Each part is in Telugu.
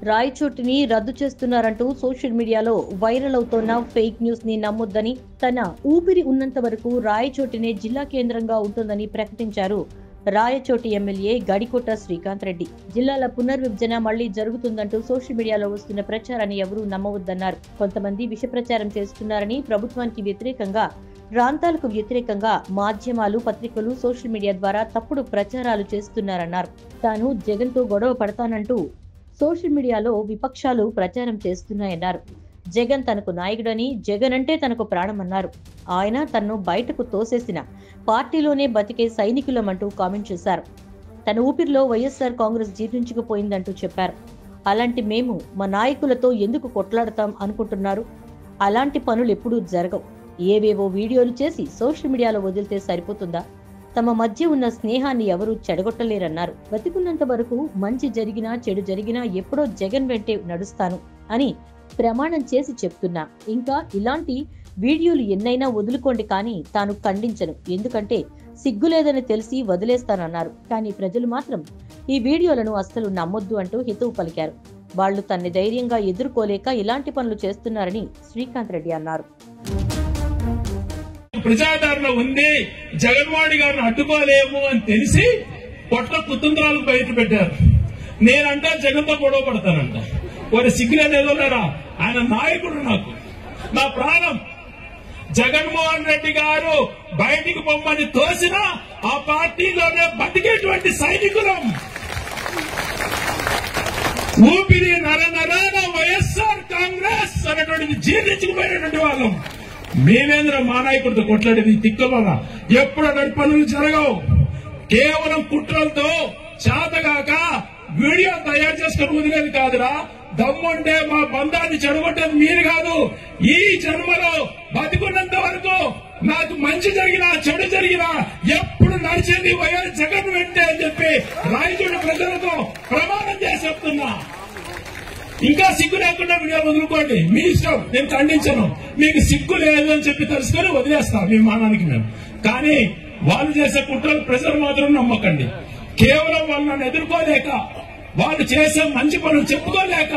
రాయచోటిని రద్దు చేస్తున్నారంటూ సోషల్ మీడియాలో వైరల్ అవుతోన్న ఫేక్ న్యూస్ ని నమ్మొద్దని తన ఊపిరి ఉన్నంత వరకు రాయచోటినే జిల్లా కేంద్రంగా ఉంటుందని ప్రకటించారు రాయచోటి ఎమ్మెల్యే గడికోట శ్రీకాంత్ రెడ్డి జిల్లాల పునర్విభజన మళ్లీ జరుగుతుందంటూ సోషల్ మీడియాలో వస్తున్న ప్రచారాన్ని ఎవరూ నమ్మవద్దన్నారు కొంతమంది విష ప్రచారం చేస్తున్నారని ప్రభుత్వానికి వ్యతిరేకంగా ప్రాంతాలకు వ్యతిరేకంగా మాధ్యమాలు పత్రికలు సోషల్ మీడియా ద్వారా తప్పుడు ప్రచారాలు చేస్తున్నారన్నారు తాను జగన్తో గొడవ పడతానంటూ సోషల్ మీడియాలో విపక్షాలు ప్రచారం చేస్తున్నాయన్నారు జగన్ తనకు నాయకుడని జగన్ అంటే తనకు ప్రాణమన్నారు ఆయన తన్ను బయటకు తోసేసిన పార్టీలోనే బతికే సైనికులమంటూ కామెంట్ చేశారు తన ఊపిరిలో వైఎస్ఆర్ కాంగ్రెస్ జీర్ణించుకుపోయిందంటూ చెప్పారు అలాంటి మేము మా నాయకులతో ఎందుకు కొట్లాడతాం అనుకుంటున్నారు అలాంటి పనులు ఎప్పుడూ జరగవు ఏవేవో వీడియోలు చేసి సోషల్ మీడియాలో వదిలితే సరిపోతుందా తమ మధ్య ఉన్న స్నేహాన్ని ఎవరూ చెడగొట్టలేరన్నారు బతికున్నంత వరకు మంచి జరిగినా చెడు జరిగినా ఎప్పుడో జగన్ వెంటే నడుస్తాను అని ప్రమాణం చేసి చెప్తున్నా ఇంకా ఇలాంటి వీడియోలు ఎన్నైనా వదులుకోండి కానీ తాను ఖండించను ఎందుకంటే సిగ్గులేదని తెలిసి వదిలేస్తానన్నారు కానీ ప్రజలు మాత్రం ఈ వీడియోలను అస్సలు నమ్మొద్దు అంటూ హితవు పలికారు వాళ్లు తన్ని ధైర్యంగా ఎదుర్కోలేక ఇలాంటి పనులు చేస్తున్నారని శ్రీకాంత్ రెడ్డి అన్నారు ప్రజాదరణ ఉంది జగన్మోహన్ గారిని అడ్డుకోలేము అని తెలిసి పొట్ల కుతంత్రాలు బయట పెట్టారు నేనంట జగన్తో గొడవ పడతానంట వారి సిగ్గులేదు ఏదోన్నారా ఆయన నాయకుడు నాకు నా ప్రాణం జగన్మోహన్ రెడ్డి గారు బయటికి పొమ్మని తోసిన ఆ పార్టీలోనే బతికేటువంటి సైనికులం ఊపిరి నర నరాన వైఎస్ఆర్ కాంగ్రెస్ అనేటువంటిది జీర్ణించుకుపోయినటువంటి వాళ్ళం మేమేంద్ర మా నాయకుడితో కొట్లాడేది తిక్కలోన ఎప్పుడు అటువంటి పనులు జరగవు కేవలం కుట్రలతో చేతగాక వీడియో తయారు చేసుకుని వదిలేది కాదురా దమ్ముంటే మా బంధాన్ని చెడగొట్టేది మీరు కాదు ఈ జన్మలో బతికున్నంత వరకు నాకు మంచి జరిగినా చెడు జరిగినా ఎప్పుడు నడిచేది వైఎస్ జగన్ వెంటే అని చెప్పి రాయచూడి ప్రజలతో ప్రమాణం చేసి చెప్తున్నా ఇంకా సిగ్గు లేకుండా వీడియో వదులుకోండి మీ ఇష్టం నేను ఖండించను మీకు సిగ్గు లేదు అని చెప్పి తెలుసుకొని వదిలేస్తా మీ మానానికి మేము కానీ వాళ్ళు చేసే కుట్రలు ప్రజలు మాత్రం నమ్మకండి కేవలం వాళ్ళు నన్ను ఎదుర్కోలేక వాళ్ళు చేసే మంచి పనులు చెప్పుకోలేక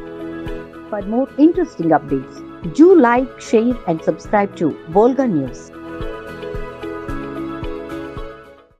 For more interesting updates, do like, share and subscribe to Volga News.